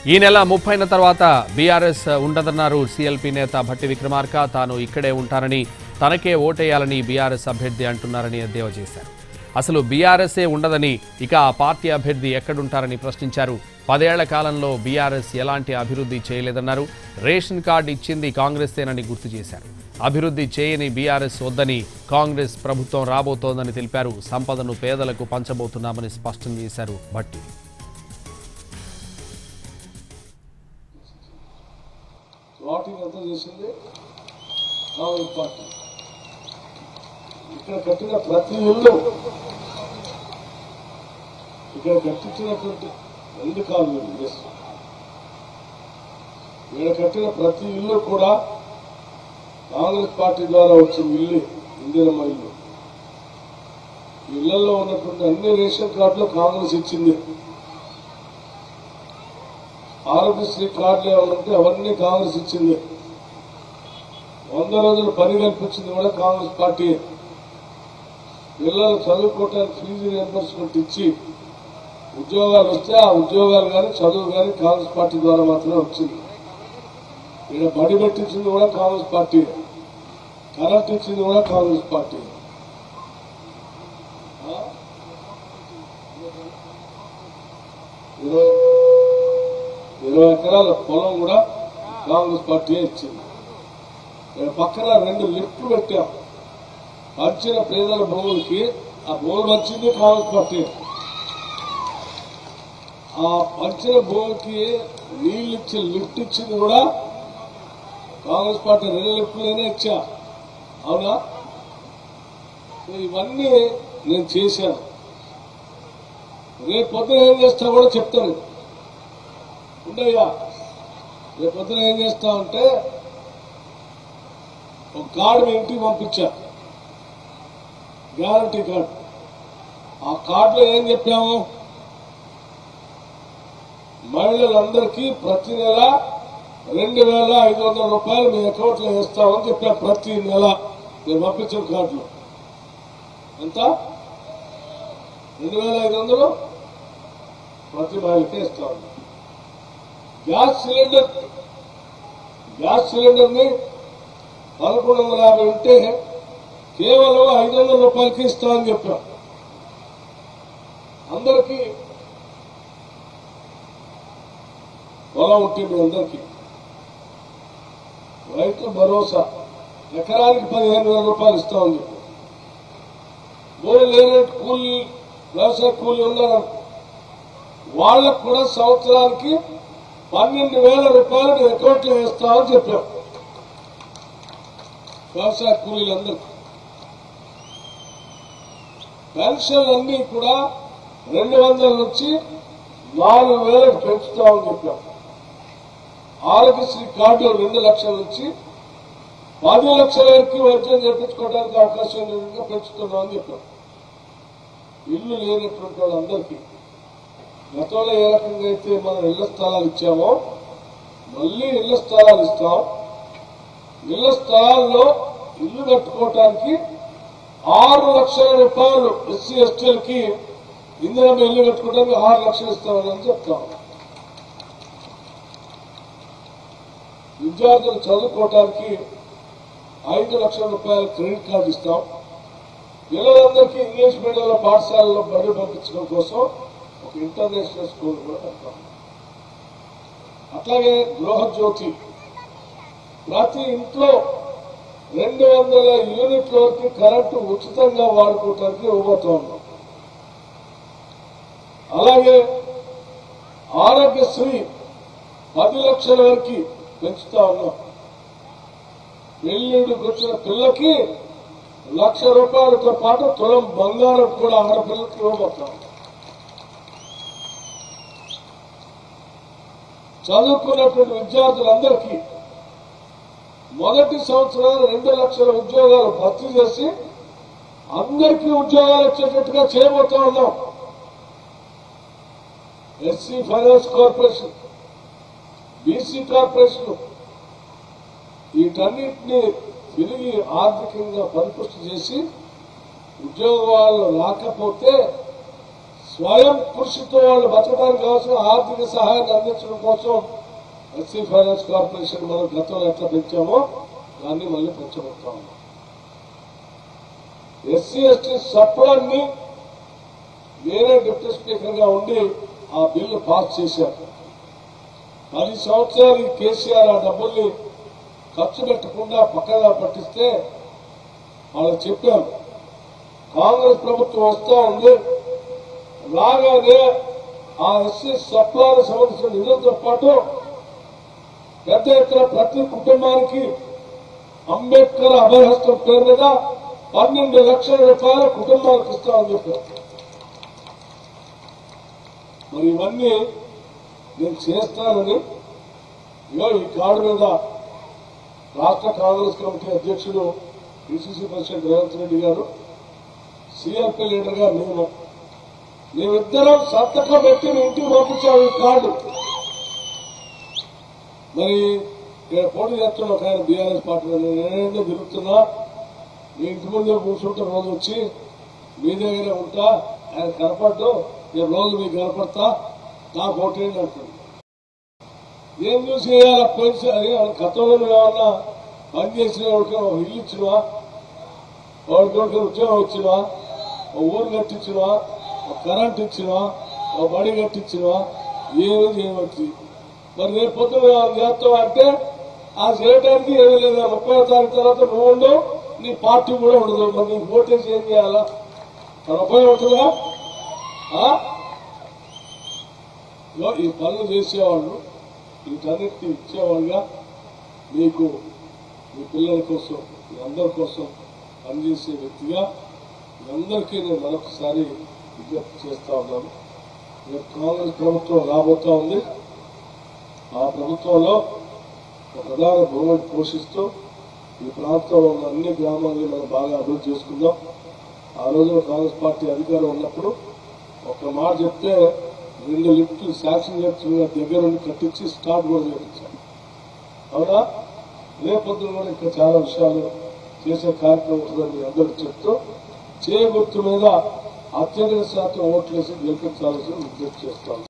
ఈ నెల ముప్పైన తర్వాత బీఆర్ఎస్ ఉండదన్నారు సీఎల్పీ నేత భట్టి విక్రమార్క తాను ఇక్కడే ఉంటానని తనకే ఓటేయాలని బీఆర్ఎస్ అభ్యర్థి అంటున్నారని ఎద్దేవా చేశారు అసలు బీఆర్ఎస్ఏ ఉండదని ఇక ఆ పార్టీ అభ్యర్థి ఎక్కడుంటారని ప్రశ్నించారు పదేళ్ల కాలంలో బీఆర్ఎస్ ఎలాంటి అభివృద్ధి చేయలేదన్నారు రేషన్ కార్డు ఇచ్చింది కాంగ్రెసేనని గుర్తు చేశారు అభివృద్ధి చేయని బీఆర్ఎస్ వద్దని కాంగ్రెస్ ప్రభుత్వం రాబోతోందని తెలిపారు సంపదను పేదలకు పంచబోతున్నామని స్పష్టం చేశారు భట్టి వాటిని అంతా చేసింది కాంగ్రెస్ పార్టీ ఇక్కడ కట్టిన ప్రతి ఇల్లు ఇక్కడ కట్టించినటువంటి రెండు కాలు ఎస్ ఇక్కడ కట్టిన ప్రతి ఇల్లు కూడా కాంగ్రెస్ పార్టీ ద్వారా వచ్చిన ఇల్లు ఇందిరమ్మ ఇల్లు ఈ ఇళ్లలో ఉన్నటువంటి అన్ని రేషన్ కార్డులు కాంగ్రెస్ ఇచ్చింది ఆరోగ్యశ్రీ కార్డులు ఏమైనా ఉంటే అవన్నీ కాంగ్రెస్ ఇచ్చింది వంద రోజులు పని కల్పించింది కూడా కాంగ్రెస్ పార్టీ పిల్లలు చదువుకోవటానికి ఫీజు రియంబర్స్మెంట్ ఇచ్చి ఉద్యోగాలు వస్తే ఆ ఉద్యోగాలు కానీ చదువు కానీ కాంగ్రెస్ పార్టీ ద్వారా మాత్రమే వచ్చింది ఇక్కడ బడి పెట్టించింది కూడా కాంగ్రెస్ పార్టీ కరెంట్ ఇచ్చింది కూడా కాంగ్రెస్ పార్టీ ఆ? ఇరవై ఇరవై ఎకరాల పొలం కూడా కాంగ్రెస్ పార్టీ ఇచ్చింది ఇక్కడ పక్కన రెండు లిఫ్ట్లు పెట్టాం పంచిన పేదల భూములకి ఆ భూములు వచ్చింది కాంగ్రెస్ పార్టీ ఆ పంచిన భూమికి నీళ్ళు ఇచ్చి లిఫ్ట్ ఇచ్చింది కూడా కాంగ్రెస్ పార్టీ రెండు లిఫ్ట్లైనా ఇచ్చా అవునా సో ఇవన్నీ నేను చేశాను రేపు పొద్దున ఏం చేస్తా కూడా చెప్తాను ఉండయ్యా రేపు పొద్దున ఏం చేస్తామంటే ఒక కార్డు మీ ఇంటికి పంపించా గ్యారంటీ కార్డు ఆ కార్డులో ఏం చెప్పాము మహిళలందరికీ ప్రతి నెల రెండు వేల ఐదు వందల రూపాయలు మీ అకౌంట్లో వేస్తామని చెప్పాం ప్రతి నెల నేను పంపించిన కార్డులో ఎంత రెండు వేల ఐదు వందలు ప్రతి మహిళకి ఇస్తామని గ్యాస్ సిలిండర్ గ్యాస్ సిలిండర్ ని పదకొండు వందల యాభై ఉంటే కేవలం ఐదు వందల రూపాయలకి ఇస్తామని చెప్పాం అందరికీ పొలం ఉంటుంది అందరికీ రైతు భరోసా ఎకరానికి పదిహేను వేల రూపాయలు ఇస్తామని చెప్పాం భూమి లేని కూలీ వ్యవసాయ కూలీ ఉన్నారు వాళ్ళకు కూడా సంవత్సరానికి పన్నెండు వేల రూపాయలు మీ అకౌంట్లో వేస్తామని చెప్పాం వ్యవసాయ కూలీలందరికీ పెన్షన్లన్నీ కూడా రెండు వందల నుంచి నాలుగు వేలకు పెంచుతామని చెప్పాం ఆరోగ్యశ్రీ కార్డులు రెండు లక్షల నుంచి పది లక్షల వరకు వైద్యం చేయించుకోవడానికి అవకాశం ఉండే విధంగా పెంచుతున్నామని చెప్పాం ఇల్లు లేనటువంటి వాళ్ళందరికీ గతంలో ఏ రకంగా అయితే మనం ఇళ్ల స్థలాలు ఇచ్చామో మళ్ళీ ఇళ్ల స్థలాలు ఇస్తాం ఇళ్ల స్థలాల్లో ఇల్లు కట్టుకోవటానికి ఆరు లక్షల రూపాయలు ఎస్సీ ఎస్టీలకి ఇందిరా ఇల్లు కట్టుకోవడానికి ఆరు లక్షలు ఇస్తామని చెప్తాం విద్యార్థులు చదువుకోవటానికి ఐదు లక్షల రూపాయల క్రెడిట్ కార్డు ఇస్తాం పిల్లలందరికీ ఇంగ్లీష్ మీడియంలో పాఠశాలలో బడి పంపించడం కోసం ఒక ఇంటర్నేషనల్ స్కూల్ కూడా పెడతాం అట్లాగే గృహజ్యోతి ప్రతి ఇంట్లో రెండు వందల యూనిట్ల వరకు కరెంటు ఉచితంగా వాడుకోవటానికి ఇవ్వబోతా ఉన్నాం అలాగే ఆరోగ్యశ్రీ పది లక్షల వరకు పెంచుతా ఉన్నాం పెళ్లిడికి వచ్చిన పిల్లకి లక్ష రూపాయలతో పాటు తులం బంగారం కూడా ఆడపిల్లకి ఇవ్వబోతాం చదువుకున్నటువంటి విద్యార్థులందరికీ మొదటి సంవత్సరం రెండు లక్షల ఉద్యోగాలు భర్తీ చేసి అందరికీ ఉద్యోగాలు వచ్చేటట్టుగా చేయబోతా ఉన్నాం SC finance corporation BC corporation వీటన్నిటిని తిరిగి ఆర్థికంగా పరిపుష్టి చేసి ఉద్యోగాలు రాకపోతే స్వయం కృషితో వాళ్ళు బతకడానికి కావాల్సిన ఆర్థిక సహాయాన్ని అందించడం కోసం ఎస్సీ ఫైనాన్స్ కార్పొరేషన్ మనం గతంలో ఎట్లా పెంచామో దాన్ని మళ్ళీ పెంచబోతా ఉన్నాం ఎస్సీ ఎస్టీ సప్లాన్ని నేనే డిప్యూటీ స్పీకర్ గా ఉండి ఆ బిల్లు పాస్ చేశారు పది సంవత్సరాలు ఈ కేసీఆర్ ఆ డబ్బుల్ని ఖర్చు పెట్టకుండా పక్కగా పట్టిస్తే వాళ్ళకి చెప్పారు కాంగ్రెస్ ప్రభుత్వం వస్తా ఉంది రాగానే ఆ ఎస్సీ సప్లాలకు సంబంధించిన నిధులతో పాటు పెద్ద ఎత్తున ప్రతి కుటుంబానికి అంబేద్కర్ అభయహస్తం పేరు మీద పన్నెండు లక్షల రూపాయల కుటుంబాలకు ఇస్తామని చెప్పారు మరి ఇవన్నీ నేను చేస్తానని ఇగో ఈ కార్డు మీద రాష్ట్ర కాంగ్రెస్ కమిటీ అధ్యక్షుడు పిసిసి ప్రెసిడెంట్ రేవంత్ రెడ్డి గారు సిఆర్పీ లీడర్ గా నేను మేమిద్దరం సంతకం పెట్టి మీ ఇంటికి పంపించాము ఈ కార్డు మరి ఇక్కడ పోటీ చేస్తున్న ఒక ఆయన బీఆర్ఎస్ పార్టీ నేనేంటో తిరుగుతున్నా మీ ఇంటి ముందు కూర్చుంటే రోజు వచ్చి మీ దగ్గరే ఉంటా ఆయన కనపడ్డు నేను రోజు మీకు కనపడతా నాకు ఓటేయండి అంటుంది ఏం చూసి చేయాలా పోలీసు అని ఆయన గతంలో నువ్వు ఏమన్నా పని చేసిన వాడికి ఒక ఇల్లు ఇచ్చినవా వాడికి ఒకరికి ఉద్యోగం ఇచ్చినవా ఒక ఊరు కట్టించినవా ఒక కరెంట్ ఇచ్చినవా ఒక బడి కట్టించినవా ఏమీ చేయవచ్చు మరి రేపు పొద్దున ఏమైనా చేస్తావా అంటే ఆ చేయడానికి ఏమీ లేదు ముప్పై తారీఖు తర్వాత నువ్వు ఉండవు నీ పార్టీ కూడా ఉండదు మరి నీకు ఓటేసి ఏం చేయాలా మరి ఉపయోగం ఉంటుందా ఆ? ఇగో ఈ పనులు చేసేవాళ్ళు వీటన్నిటిని ఇచ్చేవాళ్ళుగా మీకు మీ పిల్లల కోసం మీ అందరి కోసం పనిచేసే వ్యక్తిగా మీ అందరికీ నేను మరొకసారి విజ్ఞప్తి చేస్తా ఉన్నాను రేపు కాంగ్రెస్ ప్రభుత్వం రాబోతా ఉంది ఆ ప్రభుత్వంలో ఒక ప్రధాన భూమిని పోషిస్తూ ఈ ప్రాంతంలో ఉన్న అన్ని గ్రామాలని మనం బాగా అభివృద్ధి చేసుకుందాం ఆ రోజున కాంగ్రెస్ పార్టీ అధికారం ఉన్నప్పుడు ఒక మాట చెప్తే రెండు లిఫ్ట్లు శాంక్షన్ చేస్తున్న దగ్గర నుండి కట్టించి స్టార్ట్ కూడా చేయించాం అవునా రేపొద్దున కూడా ఇంకా చాలా విషయాలు చేసే కార్యక్రమం ఉంటుందని మీ అందరికీ చెప్తూ చేయ గుర్తు మీద అత్యధిక శాతం ఓట్లేసి గెలిపించాల్సిన విజ్ఞప్తి చేస్తాను